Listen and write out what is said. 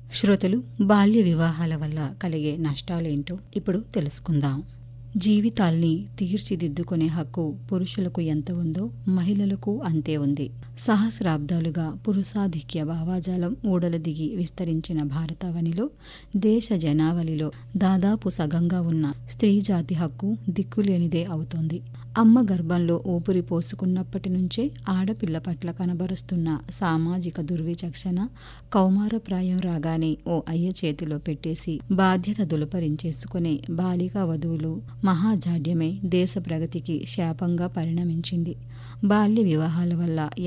శ్రోతలు బాల్య వివాహాల వల్ల కలిగే నష్టాలేంటో ఇప్పుడు తెలుసుకుందాం జీవితాల్ని తీర్చిదిద్దుకునే హక్కు పురుషులకు ఎంత ఉందో మహిళలకు అంతే ఉంది సహస్రాబ్దాలుగా పురుషాధిక్య భావాజాలం ఊడలదిగి విస్తరించిన భారతావనిలో దేశ జనావళిలో దాదాపు సగంగా ఉన్న స్త్రీ జాతి హక్కు దిక్కులేనిదే అవుతోంది అమ్మ గర్భంలో ఊపిరి పోసుకున్నప్పటి నుంచే ఆడపిల్ల పట్ల కనబరుస్తున్న సామాజిక దుర్విచక్షణ కౌమారప్రాయం రాగానే ఓ అయ్య చేతిలో పెట్టేసి బాధ్యత దులపరించేసుకునే బాలికా వధువులు మహాజాడ్యమే దేశ ప్రగతికి శాపంగా పరిణమించింది బాల్య వివాహాల వల్ల